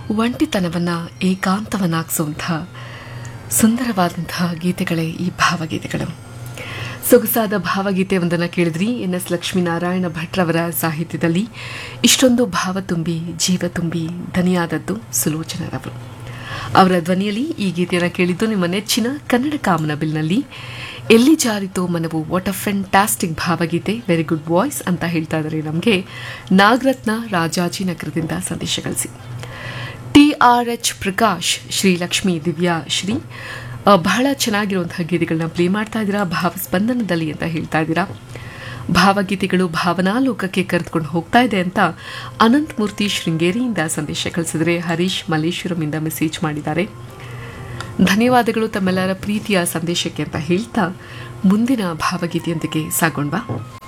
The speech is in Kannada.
ಒಂಟಿತನವನ್ನು ಏಕಾಂತವನ್ನಾಗಿಸುವಂಥ ಸುಂದರವಾದಂತಹ ಗೀತೆಗಳೇ ಈ ಭಾವಗೀತೆಗಳು ಸೊಗಸಾದ ಭಾವಗೀತೆ ಒಂದನ್ನು ಕೇಳಿದ್ರಿ ಎನ್ ಎಸ್ ಲಕ್ಷ್ಮೀನಾರಾಯಣ ಭಟ್ರವರ ಸಾಹಿತ್ಯದಲ್ಲಿ ಇಷ್ಟೊಂದು ಭಾವ ತುಂಬಿ ಜೀವ ತುಂಬಿ ಧನಿಯಾದದ್ದು ಸುಲೋಚನರವರು ಅವರ ಧ್ವನಿಯಲ್ಲಿ ಈ ಗೀತೆಯನ್ನು ಕೇಳಿದ್ದು ನಿಮ್ಮ ನೆಚ್ಚಿನ ಕನ್ನಡ ಕಾಮನಬಿಲ್ನಲ್ಲಿ ಎಲ್ಲಿ ಜಾರಿತೋ ಮನವು ವಾಟ್ ಅ ಫ್ಯಾಂಟಾಸ್ಟಿಕ್ ಭಾವಗೀತೆ ವೆರಿ ಗುಡ್ ವಾಯ್ಸ್ ಅಂತ ಹೇಳ್ತಾ ಇದ್ದಾರೆ ನಮಗೆ ನಾಗರತ್ನ ರಾಜಾಜಿನಗರದಿಂದ ಸಂದೇಶ ಕಳಿಸಿ T R H Prakash Srilakshmi Divya Shri ಆ, ಬಹಳ ಚೆನ್ನಾಗಿರುವಂತಹ ಗೀತೆಗಳನ್ನ ಪ್ಲೇ ಮಾಡ್ತಾ ಇದ್ದೀರಾ ಭಾವಸ್ಪಂದನದಲ್ಲಿ ಅಂತ ಹೇಳ್ತಾ ಇದ್ದೀರಾ ಭಾವಗೀತೆಗಳು ಭಾವನಾ ಲೋಕಕ್ಕೆ ಕರೆದುಕೊಂಡು ಹೋಗ್ತಾ ಇದೆ ಅಂತ ಅನಂತ್ ಮೂರ್ತಿ ಶೃಂಗೇರಿಯಿಂದ ಸಂದೇಶ ಕಳಿಸಿದರೆ ಹರೀಶ್ ಮಲ್ಲೇಶ್ವರಮಿಂದ ಮೆಸೇಜ್ ಮಾಡಿದ್ದಾರೆ ಧನ್ಯವಾದಗಳು ತಮ್ಮೆಲ್ಲರ ಪ್ರೀತಿಯ ಸಂದೇಶಕ್ಕೆ ಅಂತ ಹೇಳ್ತಾ ಮುಂದಿನ ಭಾವಗೀತೆಯೊಂದಿಗೆ ಸಾಗೋಣ್ವಾ